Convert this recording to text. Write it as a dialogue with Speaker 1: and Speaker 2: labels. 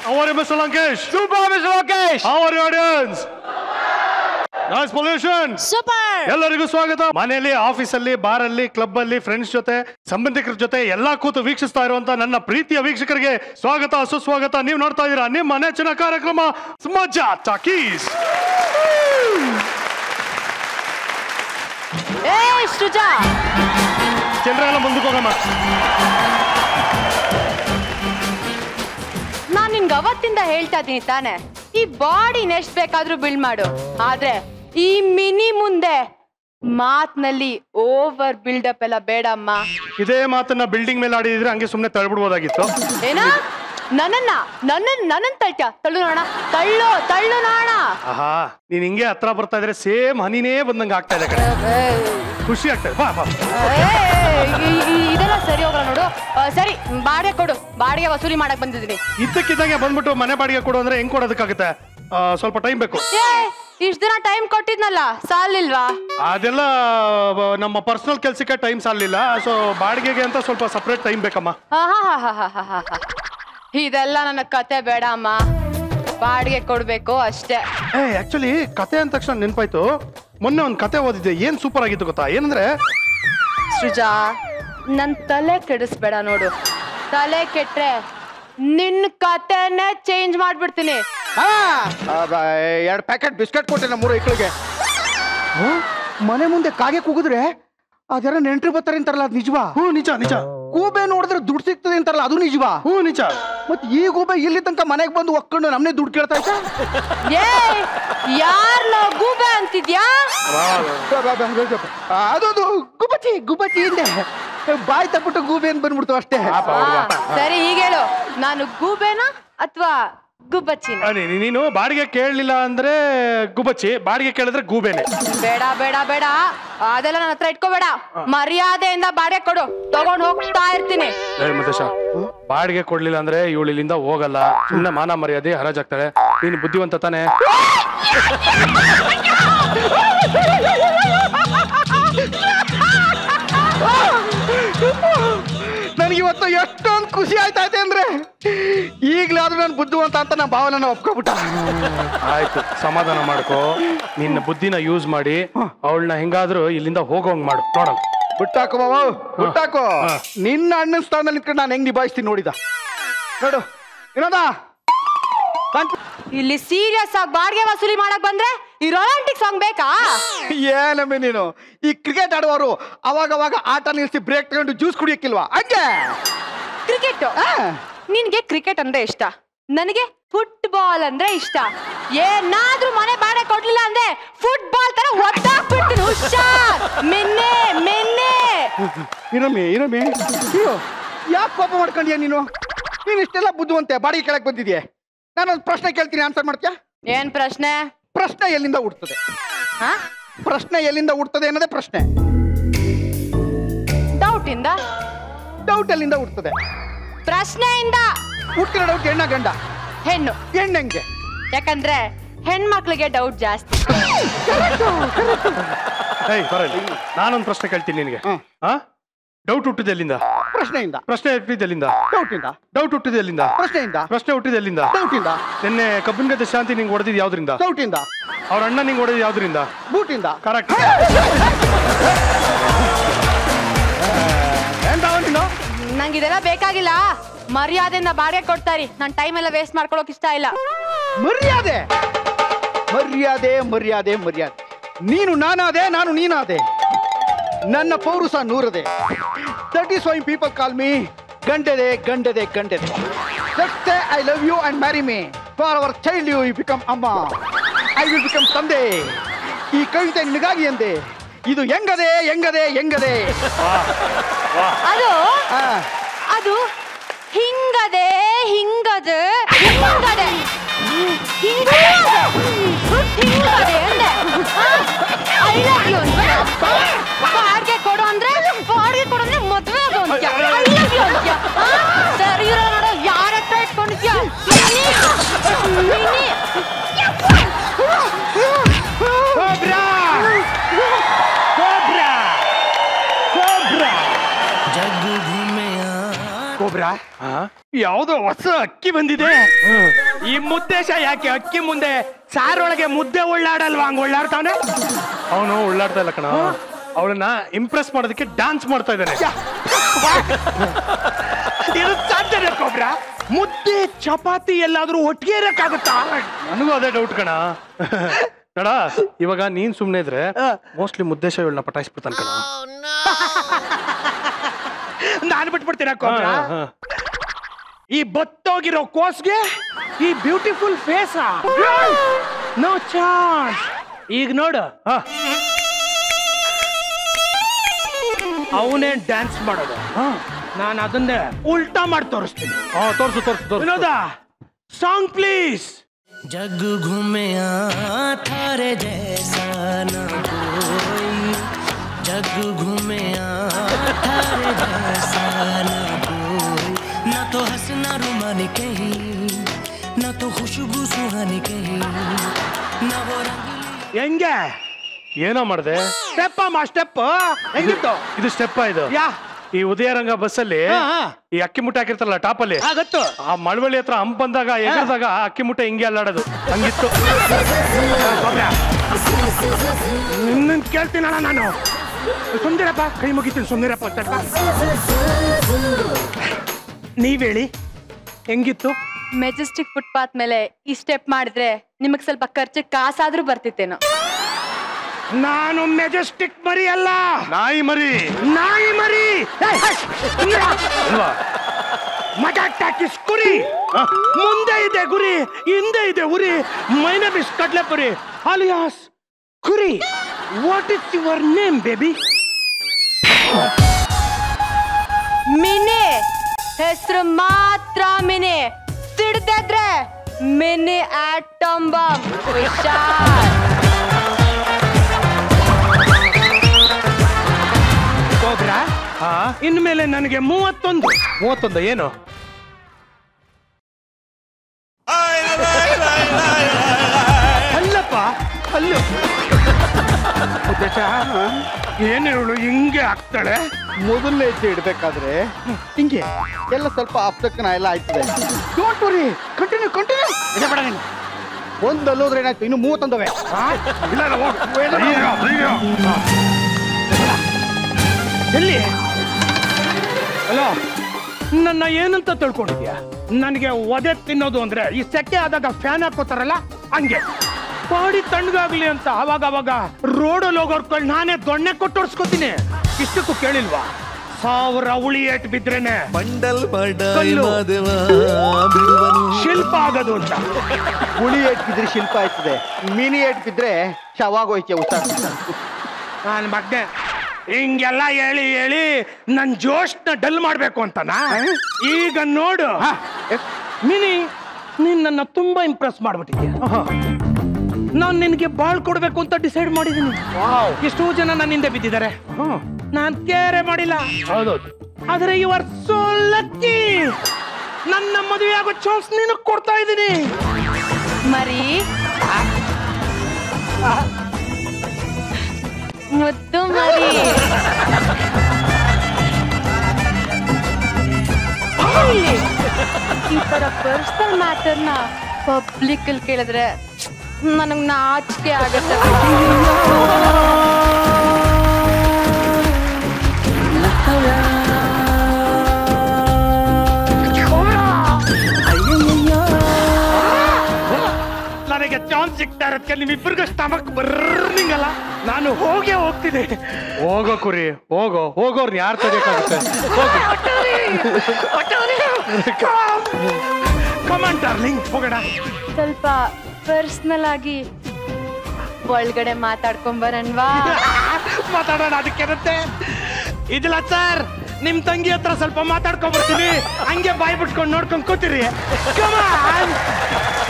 Speaker 1: How are you, Mr. Lankesh?
Speaker 2: Super, Mr. Lokesh.
Speaker 1: How are you, audience? Nice pollution.
Speaker 3: Super
Speaker 1: ಎಲ್ಲರಿಗೂ ಸ್ವಾಗತ ಮನೆಯಲ್ಲಿ ಆಫೀಸಲ್ಲಿ ಬಾರಲ್ಲಿ club ಅಲ್ಲಿ friends ಜೊತೆ ಸಂಬಂಧಿಕರ ಜೊತೆ ಎಲ್ಲಾ ಕೂತು ವೀಕ್ಷಿಸ್ತಾ ಇರುವಂತ ನನ್ನ ಪ್ರೀತಿಯ ವೀಕ್ಷಕರಿಗೆ ಸ್ವಾಗತ ಸುಸ್ವಾಗತ ನೀವು ನೋಡ್ತಾ ಇದ್ದೀರಾ ನಿಮ್ಮ ನೆಚ್ಚಿನ ಕಾರ್ಯಕ್ರಮ ಮಜಾ ಟಾಕೀಸ್
Speaker 3: ಏ ಸೃಜಾ
Speaker 1: ಜನರೆಲ್ಲ ಮುಂದಕ್ಕೆ ಹೋಗಮ್ಮ
Speaker 3: ನಾನ್ ನಿನ್ಗೆ ಅವತ್ತಿಂದ ಹೇಳ್ತಾ ಇದೀನಿ ತಾನೆ ಈ ಬಾಡಿನ ಎಷ್ಟ್ ಬೇಕಾದ್ರೂ ಬಿಲ್ಡ್ ಮಾಡು ಆದ್ರೆ ಈ ಮಿನಿ ಮುಂದೆ ಮಾತ್ನಲ್ಲಿ ಓವರ್ ಬಿಲ್ಡಪ್ ಎಲ್ಲ ಬೇಡಮ್ಮ
Speaker 1: ಇದೇ ಮಾತನ್ನ ಬಿಲ್ಡಿಂಗ್ ಮೇಲೆ ಆಡಿದ್ರೆ ಹಂಗೆ ಸುಮ್ಮನೆ ತಳ್ಬಿಡ್ಬೋದಾಗಿತ್ತು
Speaker 3: ಏನ ನನ್ನನ್ನ ನನ್ನ ನನ್ನನ್ ತಳ್ತ್ಯಾ ತಳ್ಳು ನೋಣ ತಳ್ಳು ತಳ್ಳು ನೋಣ
Speaker 1: ಆಹಾ ನೀನ್ ಹಿಂಗೆ ಹತ್ರ ಬರ್ತಾ ಇದ್ರೆ ಸೇಮ್ ಹನಿನೇ ಬಂದಂಗ ಆಗ್ತಾ ಇದೆ ಕಡೆ ಖುಷಿ ಆಗ್ತದೆ ಬಾ ಬಾ
Speaker 3: ಇದೆಲ್ಲ ಸರಿ ಹೋಗಲ್ಲ ನೋಡು ಆ, ಸರಿ ಬಾಡಿಗೆ ಕೊಡು ಬಾಡಿಗೆ ವಸೂಲಿ ಮಾಡಕ್ ಬಂದಿದ್ದೀನಿ
Speaker 1: ಇದ್ದಕ್ಕಿದ್ದಂಗೆ ಬಂದ್ಬಿಟ್ಟು ಮನೆ ಬಾಡಿಗೆ ಕೊಡು ಅಂದ್ರೆ ಹೆಂಗ್ ಕೊಡೋದಕ್ಕಾಗುತ್ತೆ ಆ, ಸ್ವಲ್ಪ ಟೈಮ್ ಬೇಕು
Speaker 3: ಏ ಇಷ್ಟ ದಿನ ಟೈಮ್ ಕೊಟ್ಟಿದ್ನಲ್ಲ ಸಾಲಿಲ್ವಾ
Speaker 1: ಅದೆಲ್ಲ ಬ- ನಮ್ಮ ಪರ್ಸನಲ್ ಕೆಲ್ಸಕ್ಕೆ ಟೈಮ್ ಸಾಲಿಲ್ಲ ಸೊ ಬಾಡಿಗೆಗೆ ಅಂತ ಸ್ವಲ್ಪ ಸಪ್ರೇಟ್ ಟೈಮ್ ಬೇಕಮ್ಮ
Speaker 3: ಆಹಾಹಾಹಾಹಾಹಾಹಾ. ಇದೆಲ್ಲ ನನ್ನ ಕತೆ ಬೇಡ ಅಮ್ಮ ಬಾಡಿಗೆ ಕೊಡ್ಬೇಕು ಅಷ್ಟೇ
Speaker 1: ಏ ಆಕ್ಚುಲಿ ಕತೆ ಅಂದ ತಕ್ಷಣ ನೆನ್ಪಾಯ್ತು ಮೊನ್ನೆ ಒಂದು ಕತೆ ಓದಿದ್ದೆ ಏನ್ ಸೂಪರ್ ಆಗಿತ್ತು ಗೊತ್ತಾ ಏನಂದ್ರೆ
Speaker 3: ಸೃಜಾ ನನ್ ತಲೆ ಕೆಡಿಸ್ಬೇಡ ನೋಡು ತಲೆ ಕೆಟ್ರೆ ನಿನ್ ಕತೆನೇ ಚೇಂಜ್ ಮಾಡ್ಬಿಡ್ತೀನಿ
Speaker 2: ಹಾ ಎರಡು ಪ್ಯಾಕೆಟ್ ಬಿಸ್ಕೆಟ್ ಕೊಟ್ಟೆ ನಮ್ಮೂರ ಇಕ್ಕಳಿಗೆ ಮನೆ ಮುಂದೆ ಕಾಗೆ ಕೂಗಿದ್ರೆ ಅದೆಲ್ಲ ನೆಂಟ್ರು ಬರ್ತಾರೆ ಅಂತಾರಲ್ಲ ಅದು ನಿಜವಾ
Speaker 1: ಹ್ಞೂ ನಿಜ ನಿಜ
Speaker 2: ಗೂಬೆ ನೋಡಿದ್ರೆ ದುಡ್ಡು ಸಿಗ್ತದೆ ಅಂತಾರಲ್ಲ ಅದು ನಿಜವಾ
Speaker 1: ಹ್ಞೂ ನಿಜ
Speaker 2: ಮತ್ ಈ ಗೂಬೆ ಇಲ್ಲಿ ತನಕ ಮನೆಗೆ ಬಂದು ಒಕ್ಕೊಂಡು ನಮ್ನೆ ದುಡ್ಡು ಕೇಳ್ತಾ ಇತ್ತ
Speaker 3: ಏ ಯಾರ್ ಗೂಬೆ ಅಂತಿದ್ಯಾ
Speaker 2: ಅದದು ಗುಬಚಿ ಗುಬಚಿ ಹಿಂದೆ ಬಾಯಿ ತಪ್ಪಿಟ್ಟು ಗೂಬೆ ಅಂತ ಬಂದ್ಬಿಡ್ತು ಅಷ್ಟೇ
Speaker 3: ಆ, ಸರಿ ಈಗ ಹೇಳು ನಾನು ಗೂಬೆನಾ ಅಥವಾ ಗುಬ್ಬಚ್ಚಿನ
Speaker 1: ಆ, ನೀ- ನೀನು ಬಾಡಿಗೆ ಕೇಳಲಿಲ್ಲ ಅಂದ್ರೆ ಗುಬಚ್ಚಿ ಬಾಡಿಗೆ ಕೇಳಿದ್ರೆ ಗೂಬೆನೆ
Speaker 3: ಬೇಡ ಬೇಡ ಬೇಡ ಅದೆಲ್ಲ ನನ್ನ ಹತ್ರ ಇಟ್ಕೋಬೇಡ ಮರ್ಯಾದೆಯಿಂದ ಬಾಡಿಗೆ ಕೊಡು ತಗೊಂಡ್ ಹೋಗ್ತಾ ಇರ್ತೀನಿ
Speaker 1: ಏ ಮತೇಶ ಬಾಡಿಗೆ ಕೊಡ್ಲಿಲ್ಲ ಅಂದ್ರೆ ಇವಳು ಇಲ್ಲಿಂದ ಹೋಗಲ್ಲ ಸುಮ್ಮನೆ ಮಾನ ಮರ್ಯಾದೆ ಹರಾಜಾಗ್ತಾಳೆ ನೀನು ಬುದ್ಧಿವಂತ ತಾನೆ
Speaker 2: ನನಗೆ ಇವತ್ತು ಎಷ್ಟೊಂದು ಖುಷಿ ಆಯ್ತಾ ಇದೆ ಅಂದ್ರೆ ಈಗ್ಲಾದ್ರೂ ನಾನು ಬುದ್ಧಿವಂತ ಅಂತ ನನ್ನ ಭಾವನ ಒಪ್ಕೊಬಿಟ್ಟ
Speaker 1: ಆಯ್ತು ಸಮಾಧಾನ ಮಾಡ್ಕೋ ನಿನ್ನ ಬುದ್ಧಿನ ಯೂಸ್ ಮಾಡಿ ಅವಳನ್ನ ಹೆಂಗಾದ್ರೂ ಇಲ್ಲಿಂದ ಹೋಗೋಂಗ್ ಮಾಡು ನೋಡೋಣ
Speaker 2: ಬಿಟ್ಟಾಕು ಬಾಬು ಬಿಟ್ಟಾಕು
Speaker 1: ಹಾ.
Speaker 2: ನಿನ್ನ ಅಣ್ಣನ ಸ್ಥಾನದಲ್ಲಿ ನಿಂತ್ಕೊಂಡು ನಾನು ಹೆಂಗ್ ನಿಭಾಯಿಸ್ತೀನಿ ನೋಡಿದ ನೋಡು ವಿನೋದ ಬಂತು.
Speaker 3: ಇಲ್ಲಿ ಸೀರಿಯಸ್ ಆಗಿ ಬಾಡಿಗೆ ವಸೂಲಿ ಮಾಡಕ್ ಬಂದ್ರೆ ಈ ರೊಮ್ಯಾಂಟಿಕ್ ಸಾಂಗ್ ಬೇಕಾ
Speaker 2: ಏನಮ್ಮೆ ನೀನು ಈ ಕ್ರಿಕೆಟ್ ಆಡುವವರು ಅವಾಗ ಅವಾಗ ಆಟ ನಿಲ್ಲಿಸಿ ಬ್ರೇಕ್ ತಗೊಂಡು ಜ್ಯೂಸ್ ಕುಡಿಯಕ್ಕಿಲ್ವಾ ಹಂಗೆ
Speaker 3: ಕ್ರಿಕೆಟ್
Speaker 2: ಆ,
Speaker 3: ನಿನ್ಗೆ ಕ್ರಿಕೆಟ್ ಅಂದ್ರೆ ಇಷ್ಟ ನನಗೆ ಫುಟ್ಬಾಲ್ ಅಂದ್ರೆ ಇಷ್ಟ ಏನಾದ್ರೂ ಮನೆ ಬಾಡಿಗೆ ಕೊಡ್ಲಿಲ್ಲ ಅಂದ್ರೆ ಫುಟ್ಬಾಲ್ ತರ ಒದ್ದಾಕ್ಬಿಡ್ತೀನಿ ಹುಷಾರ್ ಮೆನ್ನೆ ಮೆನ್ನೆ
Speaker 2: ಇನ್ನೊಮ್ಮೆ ಇನ್ನೊಮ್ಮೆ ಅಯ್ಯೋ ಯಾಕೆ ಕೋಪ ಮಾಡ್ಕೊಂಡ್ಯಾ ನೀನು ನೀನು ಇಷ್ಟೆಲ್ಲ ಬುದ್ಧಿವಂತೆ ಬಾಡಿಗೆ ಕೆಳಗೆ ಬಂದಿದ್ಯೆ ನಾನೊಂದು ಪ್ರಶ್ನೆ ಕೇಳ್ತೀನಿ ಆನ್ಸರ್ ಮಾಡ್ತೀಯಾ
Speaker 3: ಏನ್ ಪ್ರಶ್ನೆ
Speaker 2: ಪ್ರಶ್ನೆ ಎಲ್ಲಿಂದ ಹುಡ್ತದೆ
Speaker 3: ಹಾ
Speaker 2: ಪ್ರಶ್ನೆ ಎಲ್ಲಿಂದ ಹುಡ್ತದೆ ಅನ್ನೋದೇ ಪ್ರಶ್ನೆ
Speaker 3: ಡೌಟ್ ಇಂದ
Speaker 2: ಡೌಟ್ ಎಲ್ಲಿಂದ ಹುಡ್ತದೆ
Speaker 3: ಪ್ರಶ್ನೆಯಿಂದ
Speaker 2: ಹುಟ್ಟಿರೋ ಡೌಟ್ ಹೆಣ್ಣ ಗಂಡ
Speaker 3: ಹೆಣ್ಣು
Speaker 2: ಹೆಣ್ಣಂಗೆ
Speaker 3: ಯಾಕಂದ್ರೆ ಹೆಣ್ಮಕ್ಳಿಗೆ ಡೌಟ್ ಜಾಸ್ತಿ
Speaker 1: ಏಯ್ ಬರಲಿ ನಾನೊಂದು ಪ್ರಶ್ನೆ ಕೇಳ್ತೀನಿ ನಿನಗೆ
Speaker 2: ಹ್ಮ್.
Speaker 1: ಹಾ ಡೌಟ್ ಹುಟ್ಟಿದೆ ಎಲ್ಲಿಂದ
Speaker 2: ಪ್ರಶ್ನೆಯಿಂದ
Speaker 1: ಪ್ರಶ್ನೆ ಹುಟ್ಟಿದೆ ಎಲ್ಲಿಂದ
Speaker 2: ಡೌಟಿಂದ
Speaker 1: ಡೌಟ್ ಹುಟ್ಟಿದೆ ಎಲ್ಲಿಂದ
Speaker 2: ಪ್ರಶ್ನೆಯಿಂದ
Speaker 1: ಪ್ರಶ್ನೆ ಹುಟ್ಟಿದೆ ಎಲ್ಲಿಂದ
Speaker 2: ಡೌಟಿಂದ
Speaker 1: ನಿನ್ನೆ ಕಬ್ಬಿನ ಗದ್ದೆ ಶಾಂತಿ ನಿಂಗೆ ಹೊಡೆದಿದ್ ಯಾವ್ದ್ರಿಂದ
Speaker 2: ಡೌಟಿಂದ
Speaker 1: ಅವ್ರ ಅಣ್ಣ ನಿಂಗೆ ಹೊಡೆದಿದ್ ಯಾವ್ದ್ರಿಂದ
Speaker 2: ಬೂಟಿಂದ
Speaker 1: ಕರೆಕ್ಟ್
Speaker 2: ಎಂತ ನೀನು
Speaker 3: ನಂಗೆ ಇದೆಲ್ಲ ಬೇಕಾಗಿಲ್ಲ ಮರ್ಯಾದೆಯಿಂದ ಬಾಡಿಗೆ ಕೊಡ್ತಾರಿ ನನ್ ಟೈಮ್ ಎಲ್ಲ ವೇಸ್ಟ್ ಮಾಡ್ಕೊಳಕ್ ಇಷ್ಟ ಇಲ್ಲ
Speaker 2: ಮರ್ಯಾದೆ ಮರ್ಯಾದೆ ಮರ್ಯಾದೆ ಮರ್ಯಾದೆ ನೀನು ನಾನಾದೆ ನಾನು ನೀನಾದೆ ನನ್ನ ಪೌರುಷ ನೂರದೆ that is why people call me ಗಂಡದೆ ಗಂಡದೆ ಗಂಡದೆ just I love you and marry me for our child you become ಅಮ್ಮ ಐ ವಿಲ್ ಬಿಕಮ್ ತಂದೆ ಈ ಕವಿತೆ ನಿನಗಾಗಿ ಎಂದೆ ಇದು ಹೆಂಗದೆ ಹೆಂಗದೆ ಹೆಂಗದೆ
Speaker 3: ಅದು
Speaker 2: ಆ,
Speaker 3: ಅದು ಹಿಂಗದೆ ಹಿಂಗದೆ ಹಿಂಗದೆ ಹಿಂಗದೆ ಹಿಂಗದೆ ಅಂದೆ ಐ ಲವ್ ಯು ಬಾಡಿಗೆ ಕೊಡು ಅಂದ್ರೆ ಬಾಡಿಗೆ ಕೊಡು ಅಂದ್ರೆ ಮದ್ವೆ ಆಗು ಅಂತ್ಯ ಐ ಲವ್ ಯು ಅಂತ್ಯ ಆ? ಸರಿ ಇರೋ ನೋಡು ಯಾರ ಹತ್ರ ಇಟ್ಕೊಂಡಿದ್ಯಾ mini mini
Speaker 1: cobra cobra cobra
Speaker 4: जग घूमया ಕೋಬ್ರಾ ಯಾವ್ದೋ ಹೊಸ ಅಕ್ಕಿ ಬಂದಿದೆ ಈ ಮುದ್ದೇಶ ಯಾಕೆ ಅಕ್ಕಿ ಮುಂದೆ ಸಾರೊಳಗೆ ಮುದ್ದೆ ಒಳ್ಳಾಡಲ್ವಾ ಹಂಗ ಒಳ್ಳಾಡ್ತಾವನೆ
Speaker 1: ಅವನು ಉಳ್ಳಾಡ್ತಾ ಇಲ್ಲ ಕಣ ಅವಳನ್ನ ಇಂಪ್ರೆಸ್ ಮಾಡೋದಕ್ಕೆ ಡ್ಯಾನ್ಸ್ ಮಾಡ್ತಾ ಇದ್ದಾನೆ
Speaker 4: ಇದು ಸಾಧ್ಯನೇ ಕೋಬ್ರಾ ಮುದ್ದೆ ಚಪಾತಿ ಎಲ್ಲಾದ್ರೂ ಒಟ್ಟಿಗೆ ಇರಕ್ಕಾಗುತ್ತಾ
Speaker 1: ನನಗೂ ಅದೇ ಡೌಟ್ ಕಣ ಕಣ ಇವಾಗ ನೀನ್ ಸುಮ್ನೆ ಇದ್ರೆ ಮೋಸ್ಟ್ಲಿ ಮುದ್ದೇಶ ಇವಳನ್ನ ಪಟಾಯಿಸ್ಬಿಡ್ತಾನೆ ಕಣ
Speaker 4: ನಾನು ಬಿಟ್ಬಿಡ್ತೀನ ಕೋಬ್ರಾ
Speaker 1: ಹಾ, ಹಾ.
Speaker 4: ಈ ಬತ್ತೋಗಿರೋ ಕೋಸ್ಗೆ ಈ ಬ್ಯೂಟಿಫುಲ್ ಫೇಸ್ ನೋ ಚಾನ್ಸ್ ಈಗ ನೋಡು
Speaker 1: ಹಾ,
Speaker 4: ಅವನೇ ಡ್ಯಾನ್ಸ್ ಮಾಡೋದು ನಾನು ಅದನ್ನೇ ಉಲ್ಟಾ ಮಾಡಿ ತೋರಿಸ್ತೀನಿ
Speaker 1: ಹಾ, ತೋರ್ಸು ತೋರ್ಸು ತೋರ್ಸು
Speaker 4: ವಿನೋದ ಸಾಂಗ್ ಪ್ಲೀಸ್
Speaker 5: जग घूमया थारे जैसा न कोई जग घूमया थारे जैसा न कोई न तो हंसना रुमानी कहीं न तो खुशबू सुहानी कहीं न वो रंगीली
Speaker 4: ಹೆಂಗೆ
Speaker 1: ಏನೋ ಮಾಡ್ದೆ
Speaker 4: ಸ್ಟೆಪ್ ಅಮ್ಮ ಸ್ಟೆಪ್ ಹೆಂಗಿತ್ತು
Speaker 1: ಇದು ಸ್ಟೆಪ್ ಇದು
Speaker 4: ಯಾ
Speaker 1: ಈ ಉದಯರಂಗ ಬಸ್ಸಲ್ಲಿ
Speaker 4: ಹಾ, ಹಾ.
Speaker 1: ಈ ಅಕ್ಕಿ ಮುಟ್ಟೆ ಹಾಕಿರ್ತಾರಲ್ಲ ಟಾಪ್ ಅಲ್ಲಿ
Speaker 4: ಆಗತ್ತು
Speaker 1: ಆ ಮಳವಳ್ಳಿ ಹತ್ರ ಹಂಪ್ ಬಂದಾಗ ಎಗರ್ದಾಗ ಆ ಅಕ್ಕಿ ಮುಟ್ಟೆ ಹಿಂಗೆ ಅಲ್ಲಾಡೋದು ಹಂಗಿತ್ತು
Speaker 4: ನಿನ್ನ ಕೇಳ್ತೀನಣ್ಣ ನಾನು ಸುಂದಿರಪ್ಪ ಕೈ ಮುಗಿತೀನಿ ಸುಂದಿರಪ್ಪ ಸ್ವಲ್ಪ ನೀವ್ ಹೇಳಿ ಹೆಂಗಿತ್ತು
Speaker 3: ಮೆಜೆಸ್ಟಿಕ್ ಫುಟ್ಪಾತ್ ಮೇಲೆ ಈ ಸ್ಟೆಪ್ ಮಾಡಿದ್ರೆ ನಿಮಗ್ ಸ್ವಲ್ಪ ಖರ್ಚು ಕಾಸಾದ್ರೂ ಬರ್ತಿತ್ತೇನೋ
Speaker 4: ನಾನು ಮೆಜೆಸ್ಟಿಕ್ ಮರಿ ಅಲ್ಲ
Speaker 1: ನಾಯಿ ಮರಿ
Speaker 4: ನಾಯಿ ಮರಿ ಏಯ್, ಏಯ್, ಸುಮ್ನಿರ.
Speaker 1: ಅಲ್ವಾ
Speaker 4: ಮಟಾಕ್ ಟಾಕಿಸ್ ಕುರಿ ಮುಂದೆ ಇದೆ ಗುರಿ ಹಿಂದೆ ಇದೆ ಉರಿ ಮೈನ ಬಿಸ್ ಕಡ್ಲೆ ಪುರಿ ಅಲಿಯಾಸ್ ಕುರಿ what is your name baby
Speaker 3: mini ಹೆಸರು ಮಾತ್ರ ಮಿನಿ ಸಿಡ್ದಿದ್ರೆ ಮಿನಿ ಆಟಮ್ ಬಾಂಬ್ ಹುಷಾರ್
Speaker 4: ಕೋಬ್ರಾ
Speaker 1: ಹಾ
Speaker 4: ಇನ್ಮೇಲೆ ನನಗೆ ಮೂವತ್ತೊಂದು
Speaker 1: ಮೂವತ್ತೊಂದ ಏನು
Speaker 4: ಅಲ್ಲಪ್ಪ ಅಲ್ಲು ಉದ್ದೇಶ ಏನು ಹೇಳು ಹಿಂಗೆ ಆಗ್ತಾಳೆ
Speaker 2: ಮೊದಲನೇ ಹೆಜ್ಜೆ ಇಡ್ಬೇಕಾದ್ರೆ ಹಿಂಗೆ ಎಲ್ಲ ಸ್ವಲ್ಪ ಅಪ್ಸಕ್ಕನ ಎಲ್ಲ ಆಯ್ತದೆ ಡೋಂಟ್ ವರಿ ಕಂಟಿನ್ಯೂ ಕಂಟಿನ್ಯೂ ಇದೆ ಬೇಡ ನೀನು ಒಂದು ಅಲ್ಲೋದ್ರೆ ಏನಾಯ್ತು ಇನ್ನು ಮೂವತ್ತೊಂದವೆ
Speaker 4: ಇಲ್ಲ ಇಲ್ಲ, ಹೋಗು. ಎಲ್ಲಿ ಹಲೋ ನನ್ನ ಏನಂತ ತಿಳ್ಕೊಂಡಿದ್ಯಾ ನನಗೆ ಒದೆ ತಿನ್ನೋದು ಅಂದ್ರೆ ಈ ಸೆಕೆ ಆದಾಗ ಫ್ಯಾನ್ ಹಾಕೋತಾರಲ್ಲ ಹಂಗೆ ಬಾಡಿ ತಣ್ಣಗಾಗ್ಲಿ ಅಂತ ಅವಾಗ ಅವಾಗ ರೋಡಲ್ಲಿ ಹೋಗೋರ್ಕೊಳ್ಳಿ ನಾನೇ ದೊಣ್ಣೆ ಕೊಟ್ಟು ಹೊಡ್ಸ್ಕೊತೀನಿ ಇಷ್ಟಕ್ಕೂ ಕೇಳಿಲ್ವಾ ಸಾವಿರ ಉಳಿ ಏಟ್ ಬಿದ್ರೇನೆ
Speaker 5: ಬಂಡಲ್
Speaker 4: ಕಲ್ಲು.
Speaker 5: ಮಾದೇವ ಬಿಡುವನು
Speaker 4: ಶಿಲ್ಪ ಆಗೋದು ಅಂತ
Speaker 2: ಹುಳಿ ಏಟ್ ಬಿದ್ರೆ ಶಿಲ್ಪ ಆಯ್ತದೆ ಮಿನಿ ಏಟ್ ಬಿದ್ರೆ ಶವಾಗೋಯ್ತೆ ಉತ್ಸಾಹ
Speaker 4: ನಾನು ಮಗ್ನೆ ಹಿಂಗೆಲ್ಲ ಹೇಳಿ ಹೇಳಿ ನನ್ ಜೋಶ್ನ ಡಲ್ ಮಾಡ್ಬೇಕು ಅಂತನಾ ಈಗ ನೋಡು ಮಿನಿ ನೀನ್ ನನ್ನ ತುಂಬಾ ಇಂಪ್ರೆಸ್ ಮಾಡ್ಬಿಟ್ಟಿದ್ಯಾ ನಾನ್ ನಿನಗೆ ಬಾಳ್ ಕೊಡ್ಬೇಕು ಅಂತ ಡಿಸೈಡ್ ಮಾಡಿದೀನಿ ಎಷ್ಟೋ ಜನ ನನ್ನ ಹಿಂದೆ ಬಿದ್ದಿದ್ದಾರೆ ನಾನ್ ಕೇರೆ ಮಾಡಿಲ್ಲ
Speaker 1: ಹೌದೌದು
Speaker 4: ಆದ್ರೆ ಯು ಆರ್ ಸೋ ಲಕ್ಕಿ ನನ್ನ ಮದುವೆ ಆಗೋ ಚಾನ್ಸ್ ನಿನಗ್ ಕೊಡ್ತಾ ಇದ್ದೀನಿ
Speaker 3: ಮರಿ ಮುದ್ದು ಮರಿ ಇಲ್ಲಿ. ಈ ತರ ಪರ್ಸನಲ್ ಮ್ಯಾಟರ್ನ ಪಬ್ಲಿಕ್ ಅಲ್ಲಿ ಕೇಳಿದ್ರೆ ನನಗ್ ನಾಚಿಕೆ ಆಗತ್ತೆ
Speaker 4: ನನಗೆ ಚಾನ್ಸ್ ಸಿಗ್ತಾ ಇರೋದಕ್ಕೆ ನಿಮ್ಮಿಬ್ಬರಿಗೂ ಸ್ಟಮಕ್ ಬರ್ನಿಂಗಲ್ಲ ನಾನು ಹೋಗೇ ಹೋಗ್ತೀನಿ
Speaker 1: ಹೋಗೋ ಕುರಿ ಹೋಗೋ ಹೋಗೋರ್ನ ಯಾರು ತಡಿಯಕ್ಕಾಗುತ್ತೆ ಹೋಗು
Speaker 4: ಕಮಾನ್ ಡಾರ್ಲಿಂಗ್ ಹೋಗೋಣ
Speaker 3: ಸ್ವಲ್ಪ ಪರ್ಸನಲ್ ಆಗಿ ಒಳಗಡೆ ಮಾತಾಡ್ಕೊಂಡ್ ಬರಣ್ವಾ
Speaker 4: ಮಾತಾಡೋಣ ಅದಕ್ಕಿರುತ್ತೆ ಇದಿಲ್ಲ ಸರ್ ನಿಮ್ ತಂಗಿ ಹತ್ರ ಸ್ವಲ್ಪ ಮಾತಾಡ್ಕೊಂಡ್ ಬರ್ತೀನಿ ಹಂಗೆ ಬಾಯ್ ಬಿಟ್ಕೊಂಡು ನೋಡ್ಕೊಂಡ್ ಕೂತಿರಿ ಕಮಾನ್